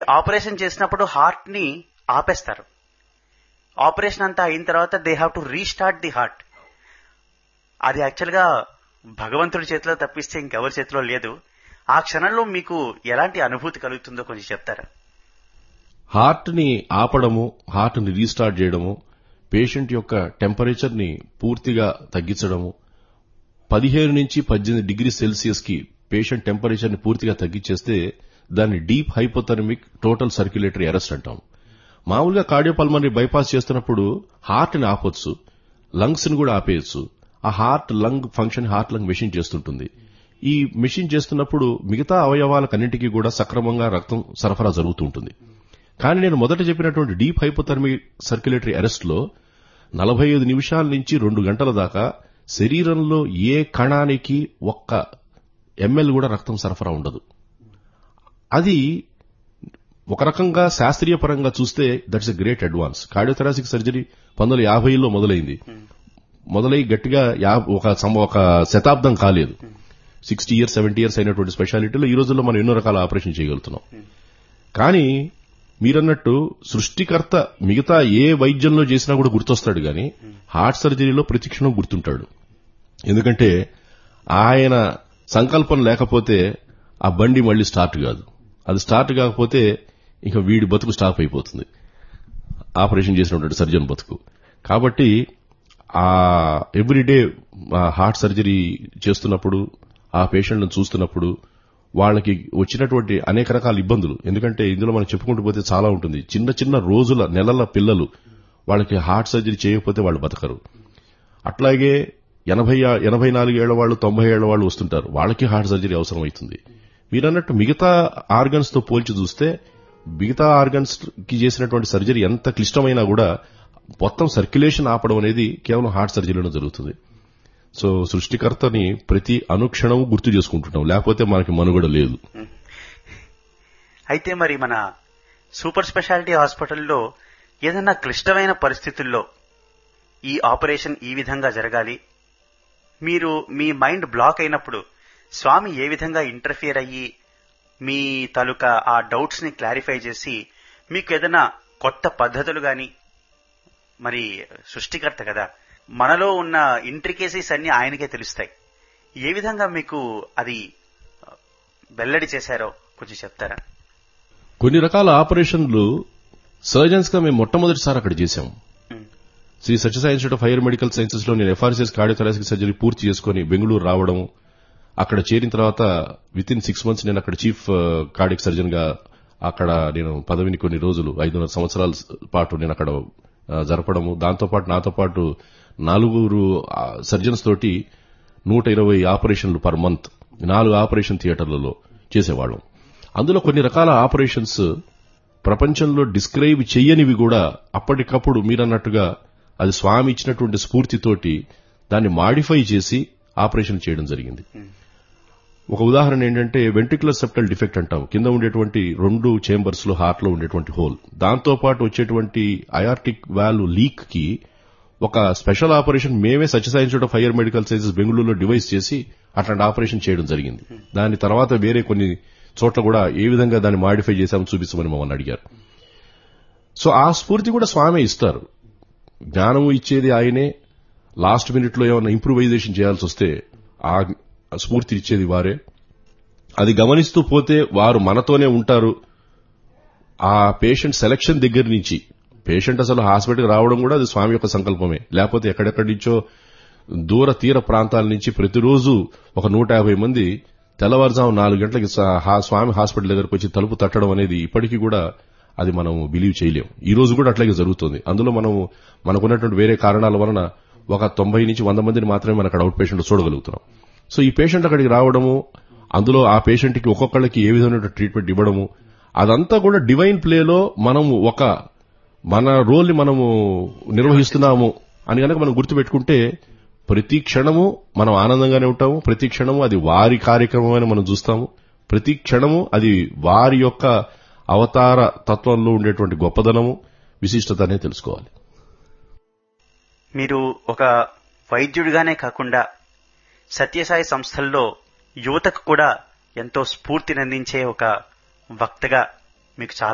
operation చేసినప్పుడు heart ని ఆపేస్తారు ఆపరేషన్ అంతా అయిన తర్వాత they have to restart the heart అది యాక్చువల్ గా భగవంతుడి చేతిలో తప్పిస్తే ఇంకెవరి చేతిలో లేదు ఆ క్షణంలో మీకు ఎలాంటి అనుభూతి కలుగుతుందో కొంచెం చెప్తారా హార్ట్ ని ఆపడము హార్ట్ ని రీస్టార్ట్ చేయడము పేషెంట్ యొక్క టెంపరేచర్ ని పూర్తిగా తగ్గించడము పదిహేను నుంచి పద్దెనిమిది డిగ్రీ సెల్సియస్ కి పేషెంట్ టెంపరేచర్ ని పూర్తిగా తగ్గించేస్తే దాన్ని deep hypothermic total circulatory arrest అంటాం మామూలుగా కార్డియోపల్మనరీ బైపాస్ చేస్తున్నప్పుడు హార్ట్ ని ఆపొచ్చు లంగ్స్ ని కూడా ఆపేయచ్చు ఆ heart lung function heart lung machine చేస్తుంటుంది ఈ మెషిన్ చేస్తున్నప్పుడు మిగతా అవయవాలకన్నింటికీ కూడా సక్రమంగా రక్తం సరఫరా జరుగుతూ ఉంటుంది కానీ నేను మొదట చెప్పినటువంటి డీప్ హైపోథర్మిక్ సర్క్యులేటరీ అరెస్ట్ లో నలభై ఐదు నిమిషాల నుంచి రెండు గంటల దాకా శరీరంలో ఏ కణానికి ఒక్క ఎంఎల్ కూడా రక్తం సరఫరా ఉండదు అది ఒక రకంగా శాస్త్రీయ పరంగా చూస్తే that's a great advance cardiothoracic surgery పంతొమ్మిది యాభైలో మొదలైంది మొదలై గట్టిగా యా- ఒక సం- ఒక శతాబ్దం కాలేదు సిక్స్టీ ఇయర్స్ సెవెంటీ ఇయర్స్ అయినటువంటి స్పెషాలిటీలో ఈ రోజుల్లో మనం ఎన్నో రకాల ఆపరేషన్ చేయగలుగుతున్నాం కానీ మీరన్నట్టు సృష్టికర్త మిగతా ఏ వైద్యంలో చేసినా కూడా గుర్తొస్తాడు గాని హార్ట్ సర్జరీలో ప్రతిక్షణం గుర్తుంటాడు ఎందుకంటే ఆయన సంకల్పం లేకపోతే ఆ బండి మళ్ళీ స్టార్ట్ కాదు అది స్టార్ట్ కాకపోతే ఇంకా వీడి బతుకు స్టాప్ అయిపోతుంది ఆపరేషన్ చేసినటువంటి సర్జన్ బతుకు కాబట్టి ఆ ఎవ్రీడే హార్ట్ సర్జరీ చేస్తున్నప్పుడు ఆ పేషెంట్లను చూస్తున్నప్పుడు వాళ్ళకి వచ్చినటువంటి అనేక రకాల ఇబ్బందులు ఎందుకంటే ఇందులో మనం చెప్పుకుంటూ పోతే చాలా ఉంటుంది చిన్న చిన్న రోజుల నెలల పిల్లలు వాళ్ళకి హార్ట్ సర్జరీ చేయకపోతే వాళ్ళు బతకరు అట్లాగే ఎనభై ఎనభై నాలుగు ఏళ్ల వాళ్ళు తొంభై ఏళ్ల వాళ్ళు వస్తుంటారు వాళ్ళకి హార్ట్ సర్జరీ అవసరం అవుతుంది మీరన్నట్టు మిగతా ఆర్గన్స్ తో పోల్చి చూస్తే మిగతా ఆర్గన్స్ కి చేసినటువంటి సర్జరీ ఎంత క్లిష్టమైనా కూడా మొత్తం సర్క్యులేషన్ ఆపడం అనేది కేవలం హార్ట్ సర్జరీలో జరుగుతుంది సో సృష్టికర్తని ప్రతి అనుక్షణం గుర్తు చేసుకుంటున్నాం లేకపోతే మనకి మనుగడ లేదు అయితే మరి మన సూపర్ స్పెషాలిటీ హాస్పిటల్లో ఏదైనా క్లిష్టమైన పరిస్థితుల్లో ఈ ఆపరేషన్ ఈ విధంగా జరగాలి మీరు మీ మైండ్ బ్లాక్ అయినప్పుడు స్వామి ఏ విధంగా ఇంటర్ఫియర్ అయ్యి మీ తాలూకా ఆ డౌట్స్ ని క్లారిఫై చేసి మీకు ఏదైనా కొత్త పద్ధతులు గాని మరి సృష్టికర్త కదా మనలో ఉన్న ఇంట్రికేసీస్ అన్ని ఆయనకే తెలుస్తాయి ఏ విధంగా మీకు అది వెల్లడి చేశారో కొంచెం చెప్తారా కొన్ని రకాల ఆపరేషన్లు సర్జన్స్ గా మేము మొట్టమొదటిసారి అక్కడ చేశాం ఉమ్, Sri Sathya Sai institute of higher medical sciences లో నేను ఎఫ్ఆర్సీఎస్ కార్డియోథెరాసిక్ సర్జరీ పూర్తి చేసుకుని బెంగళూరు రావడం అక్కడ చేరిన తర్వాత విత్ ఇన్ సిక్స్ మంత్స్ నేను అక్కడ చీఫ్ కార్డియక్ సర్జన్ గా అక్కడ నేను పదవిని కొన్ని రోజులు ఐదున్నర సంవత్సరాల పాటు నేను అక్కడ ఆ, జరపడము దాంతో పాటు నాతో పాటు నలుగురు సర్జన్స్ తోటి నూట ఇరవై ఆపరేషన్లు పర్ మంత్ నాలుగు ఆపరేషన్ థియేటర్లలో చేసేవాళ్ళం అందులో కొన్ని రకాల ఆపరేషన్స్ ప్రపంచంలో డిస్క్రైబ్ చెయ్యనివి కూడా అప్పటికప్పుడు మీరన్నట్టుగా అది స్వామి ఇచ్చినటువంటి స్ఫూర్తితోటి దాన్ని మాడిఫై చేసి ఆపరేషన్ చేయడం జరిగింది ఒక ఉదాహరణ ఏంటంటే వెంట్రికులర్ సెప్టల్ డిఫెక్ట్ అంటాం కింద ఉండేటువంటి రెండు చేంబర్స్ లో హార్ట్ లో ఉండేటువంటి హోల్ దాంతో పాటు వచ్చేటువంటి అయార్టిక్ వాల్వ్ లీక్ కి ఒక స్పెషల్ ఆపరేషన్ మేమే Sathya Sai institute of higher medical sciences బెంగళూరులో డివైస్ చేసి అట్లాంటి ఆపరేషన్ చేయడం జరిగింది దాని తర్వాత వేరే కొన్ని చోట్ల కూడా ఏ విధంగా దాన్ని మాడిఫై చేశామో చూపించమని మమ్మల్ని అడిగారు సో ఆ స్ఫూర్తి కూడా స్వామి ఇస్తారు జ్ఞానము ఇచ్చేది ఆయనే లాస్ట్ మినిట్ లో ఏమైనా ఇంప్రూవైజేషన్ చేయాల్సి వస్తే ఆ స్ఫూర్తి ఇచ్చేది వారే అది గమనిస్తూ పోతే వారు మనతోనే ఉంటారు ఆ పేషెంట్ సెలక్షన్ దగ్గర నుంచి పేషెంట్ అసలు హాస్పిటల్కి రావడం కూడా అది స్వామి యొక్క సంకల్పమే లేకపోతే ఎక్కడెక్కడి నుంచో దూర తీర ప్రాంతాల నుంచి ప్రతిరోజు ఒక నూట యాభై మంది తెల్లవారుజాము నాలుగు గంటలకి స- హా- స్వామి హాస్పిటల్ దగ్గరకు వచ్చి తలుపు తట్టడం అనేది ఇప్పటికీ కూడా అది మనం బిలీవ్ చేయలేం ఈ రోజు కూడా అట్లాగే జరుగుతుంది అందులో మనం మనకున్నటువంటి వేరే కారణాల వలన ఒక తొంభై నుంచి వంద మందిని మాత్రమే మనం అక్కడ అవుట్ పేషెంట్ చూడగలుగుతున్నాం సో ఈ పేషెంట్ అక్కడికి రావడము అందులో ఆ పేషెంట్ కి ఒక్కొక్కళ్ళకి ఏ విధమైన ట్రీట్మెంట్ ఇవ్వడము అదంతా కూడా డివైన్ ప్లేలో మనము ఒక మన రోల్ ని మనము నిర్వహిస్తున్నాము అని గనక మనం గుర్తుపెట్టుకుంటే ప్రతి క్షణము మనం ఆనందంగానే ఉంటాము ప్రతి క్షణము అది వారి కార్యక్రమం అని మనం చూస్తాము ప్రతి క్షణము అది వారి యొక్క అవతార తత్వంలో ఉండేటువంటి గొప్పదనము విశిష్టత అనేది తెలుసుకోవాలి మీరు ఒక వైద్యుడిగానే కాకుండా సత్యసాయి సంస్థల్లో యువతకు కూడా ఎంతో స్ఫూర్తినందించే ఒక వక్తగా మీకు చాలా